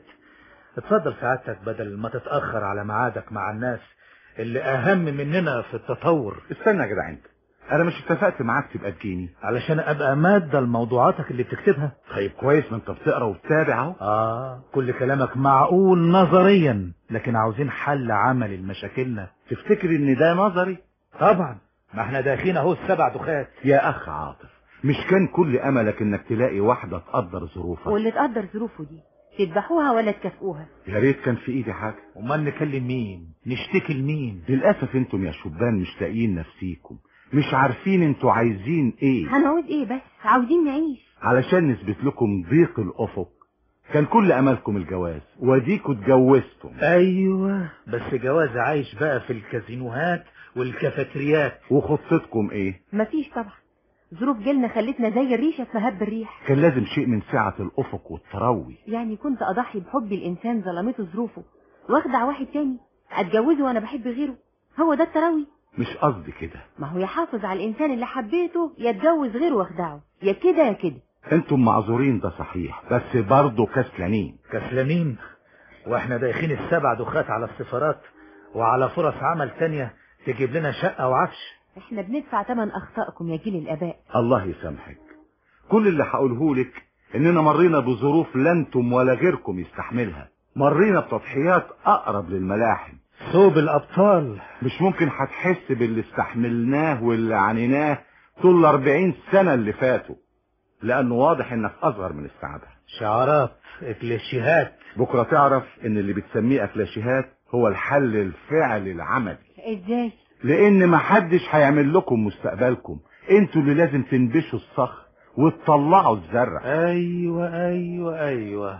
اتفضل سعادتك بدل ما تتأخر على ميعادك مع الناس اللي اهم مننا في التطور استنى يا جدع انت انا مش اتفقت معاك تبقى تجيني علشان ابقى مادة لموضوعاتك اللي بتكتبها طيب كويس ما انت بتقرا وبتابع اهو اه كل كلامك معقول نظريا لكن عاوزين حل عملي لمشاكلنا تفتكر ان ده نظري طبعا ما احنا داخلين اهو السبع دخات يا اخ عاطف مش كان كل املك انك تلاقي واحدة تقدر ظروفك واللي تقدر ظروفه دي تذبحوها ولا تكافئوها يا ريت كان في ايدي حاجة امال نكلم مين نشتكي لمين للاسف انتم يا شبان مش لاقيين نفسيكم مش عارفين انتوا عايزين ايه هنعوز ايه بس عاوزين نعيش علشان نثبت لكم ضيق الافق كان كل املكم الجواز وديكوا اتجوزتم ايوه بس جواز عايش بقى في الكازينوهات والكافيتريات وخطتكم ايه مفيش طبعا ظروف جيلنا خلتنا زي الريشة في مهب الريح كان لازم شيء من سعة الافق والتروي يعني كنت اضحي بحب الانسان ظلمته ظروفه واخدع واحد تاني اتجوزه وانا بحب غيره هو ده التراوي مش قصدي كده ما هو يحافظ على الانسان اللي حبيته يتجوز غيره واخدعه يا كده يا كده انتم معذورين ده صحيح بس برضه كسلانين كسلانين واحنا دايخين السبع دخات على السفارات وعلى فرص عمل تانية تجيب لنا شقة وعفش احنا بندفع تمن اخطائكم يا جيل الاباء الله يسامحك كل اللي هقوله لك اننا مرينا بظروف لا انتم ولا غيركم يستحملها مرينا بتضحيات اقرب للملاحم ثوب الابطال مش ممكن هتحس باللي استحملناه واللي عانيناه طول الاربعين سنة اللي فاتوا لانه واضح انك اصغر من استيعابها شعارات اكليشيهات بكرة تعرف ان اللي بتسميه اكلاشيهات هو الحل الفعلي العملي ازاي لان محدش هيعمل لكم مستقبلكم انتوا اللي لازم تنبشوا الصخر وتطلعوا الزرع ايوه ايوه ايوه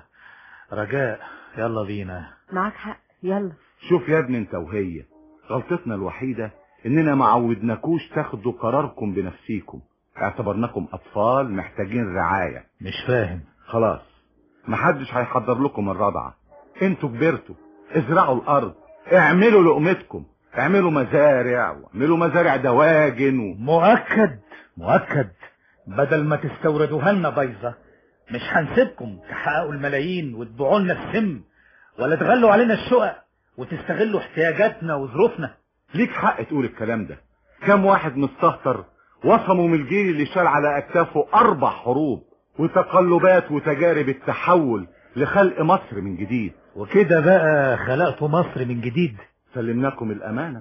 رجاء يلا بينا معاك حق يلا شوف يا ابني انت وهي غلطتنا الوحيدة اننا ما عودناكوش تاخدوا قراركم بنفسيكم اعتبرناكم اطفال محتاجين رعاية مش فاهم خلاص محدش هيحضر لكم الرضعة انتوا كبرتوا ازرعوا الارض اعملوا لقمتكم اعملوا مزارع واعملوا مزارع دواجن و... مؤكد مؤكد بدل ما تستوردوها لنا بايظه مش هنسيبكم تحققوا الملايين وتبيعوا لنا السم ولا تغلوا علينا الشقق وتستغلوا احتياجاتنا وظروفنا ليك حق تقول الكلام ده كم واحد مستهتر وصموا من الجيل اللي شال على اكتافه اربع حروب وتقلبات وتجارب التحول لخلق مصر من جديد وكده بقى خلقتوا مصر من جديد سلمناكم الامانة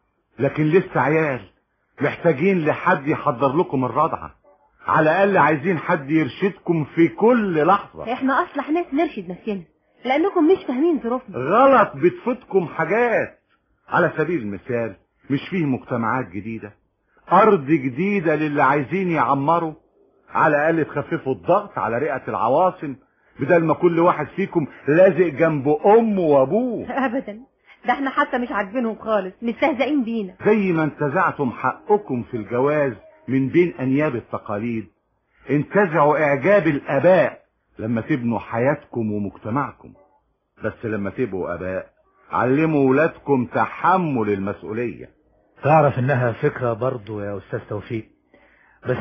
لكن لسه عيال محتاجين لحد يحضر لكم الرضعة على الاقل عايزين حد يرشدكم في كل لحظة احنا اصلح ناس نرشد نفسنا لانكم مش فاهمين ظروفنا غلط بتفوتكم حاجات على سبيل المثال مش فيه مجتمعات جديدة ارض جديدة للي عايزين يعمروا على الاقل تخففوا الضغط على رئة العواصم بدل ما كل واحد فيكم لازق جنب امه وابوه ابدا ده احنا حتى مش عاجبينهم خالص مستهزئين بينا زي ما انتزعتم حقكم في الجواز من بين انياب التقاليد انتزعوا اعجاب الاباء لما تبنوا حياتكم ومجتمعكم بس لما تبقوا اباء علموا ولادكم تحمل المسؤولية تعرف انها فكرة برضو يا استاذ توفيق بس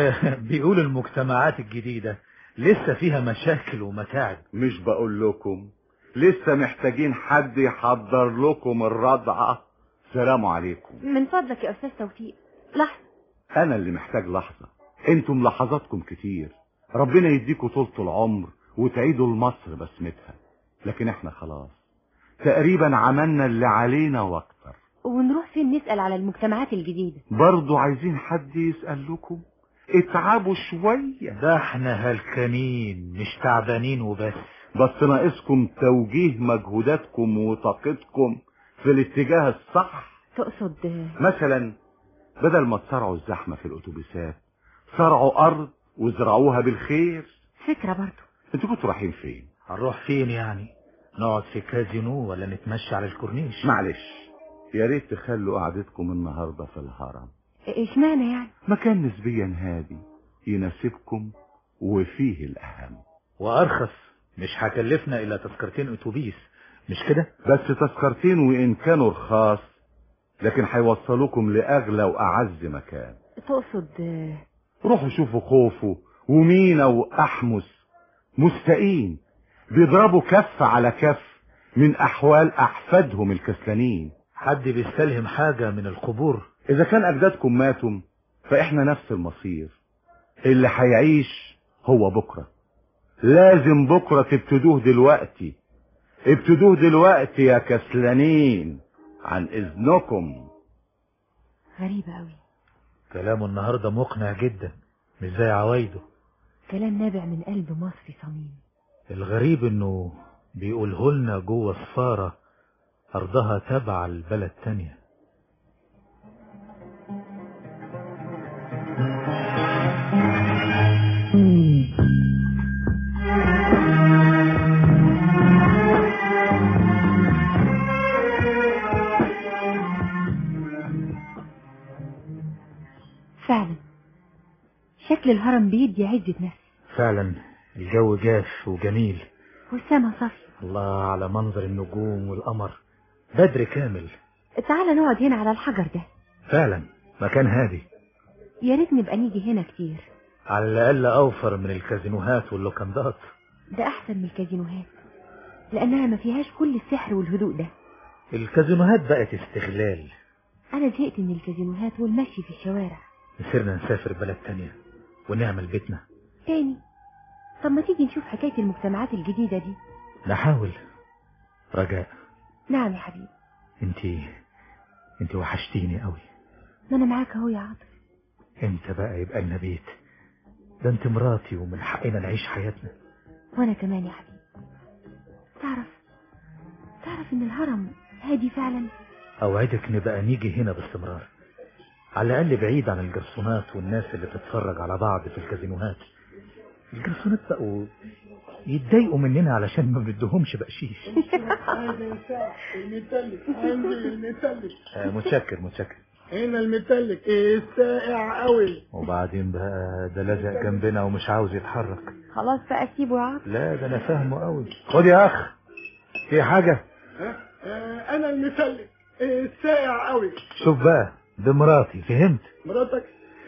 بيقول المجتمعات الجديدة لسه فيها مشاكل ومتاعب مش بقول لكم لسه محتاجين حد يحضر لكم الرضعة السلام عليكم من فضلك يا أستاذ توفيق لحظة انا اللي محتاج لحظة انتم لحظاتكم كتير ربنا يديكوا طولة العمر وتعيدوا لمصر بسمتها لكن احنا خلاص تقريبا عملنا اللي علينا واكتر ونروح فين نسأل على المجتمعات الجديدة برضو عايزين حد يسأل لكم اتعبوا شوية ده احنا هلكانين مش تعبانين وبس بس ناقصكم توجيه مجهوداتكم وطاقتكم في الاتجاه الصح تقصد مثلا بدل ما تصارعوا الزحمة في الأتوبيسات صارعوا أرض وزرعوها بالخير فكرة برضو انتوا كنتوا رايحين فين هنروح فين يعني نقعد في كازينو ولا نتمشى على الكورنيش معلش يا ريت تخلوا قعدتكم النهاردة في الهرم اشمعنى يعني مكان نسبيا هادي يناسبكم وفيه الأهم وارخص مش هكلفنا الا تذكرتين اتوبيس مش كده بس تذكرتين وإن كانوا رخاص لكن هيوصلوكم لأغلى وأعز مكان تقصد روحوا شوفوا خوفو ومينا وأحمس مستقيم بيضربوا كف على كف من أحوال أحفادهم الكسلانين حد بيستلهم حاجة من القبور إذا كان أجدادكم ماتوا فإحنا نفس المصير اللي هيعيش هو بكرة لازم بكرة تبتدوه دلوقتي ابتدوه دلوقتي يا كسلانين عن إذنكم غريبة قوي كلامه النهاردة مقنع جدا مش زي عوايده كلام نابع من قلب مصري صميم الغريب انه بيقوله لنا جوه سفارة ارضها تبع البلد تانية فعلا شكل الهرم بيدي عزة نفس فعلا الجو جاف وجميل والسما صافية الله على منظر النجوم والقمر بدر كامل تعال نقعد هنا على الحجر ده فعلا مكان هادي يا ريت نبقى نيجي هنا كتير على الأقل أوفر من الكازينوهات واللوكندات ده أحسن من الكازينوهات لأنها ما فيهاش كل السحر والهدوء ده الكازينوهات بقت استغلال أنا زهقت من الكازينوهات والمشي في الشوارع نسيرنا نسافر بلد تانية ونعمل بيتنا تاني طب ما تيجي نشوف حكاية المجتمعات الجديدة دي نحاول رجاء نعم يا حبيبي انتي انتي وحشتيني قوي ما أنا معاك أهو يا عاطف امتى بقى يبقى لنا بيت ده انت مراتي ومن حقنا نعيش حياتنا وأنا كمان يا حبيبي تعرف تعرف إن الهرم هادي فعلا اوعدك نبقى نيجي هنا باستمرار على الاقل بعيد عن الجرسونات والناس اللي بتتفرج على بعض في الكازينوهات الجرسونات بقوا يتضايقوا مننا علشان ما بدهمش بقشيش المتلج عندي المتلج آه، متشكر متشكر هنا المتلج ايه ساقع قوي وبعدين بقى ده لازق جنبنا ومش عاوز يتحرك خلاص بقى سيبه يا عاطف لا ده انا فاهمه قوي خد يا اخ في حاجة آه، انا المتلج ايه ساقع قوي شوف بقى دي مراتي فهمت مراتك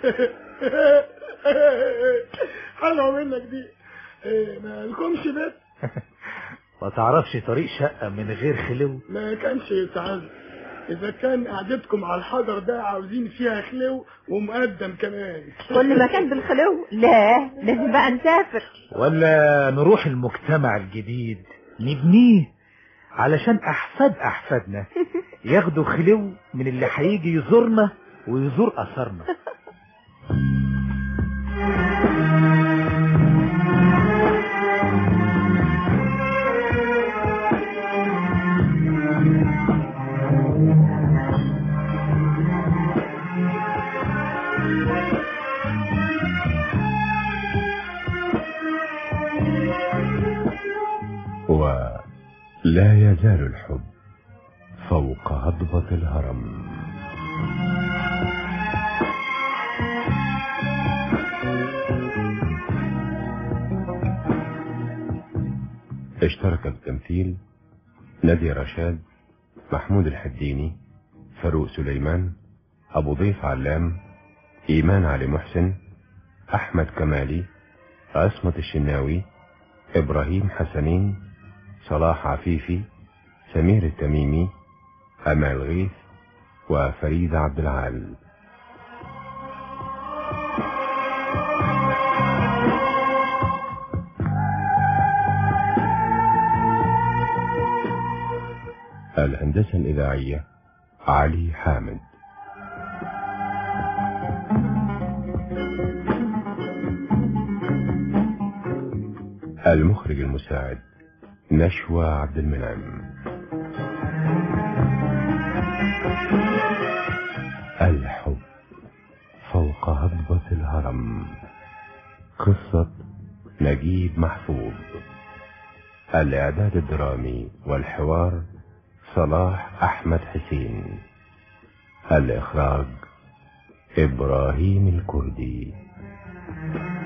حلوه منك دي إيه ما لكمش بيت ما تعرفش طريق شقة من غير خلو ما كانش يتعز اذا كان قعدتكم على الحجر ده عاوزين فيها خلو ومقدم كمان كل مكان بالخلو لا لازم بقى نسافر ولا نروح المجتمع الجديد نبنيه علشان احفاد احفادنا ياخدوا خلو من اللي هيجي يزورنا ويزور اثارنا ولا يزال الحب فوق هضبة الهرم اشترك في التمثيل نادية رشاد محمود الحديني فاروق سليمان أبو ضيف علام إيمان علي محسن أحمد كمالي عصمة الشناوي إبراهيم حسنين صلاح عفيفي سمير التميمي أمال غيث وفريد عبد العال الهندسة الإذاعية علي حامد المخرج المساعد نشوى عبد المنعم الحب فوق هضبة الهرم قصة نجيب محفوظ الإعداد الدرامي والحوار صلاح أحمد حسين الإخراج إبراهيم الكردي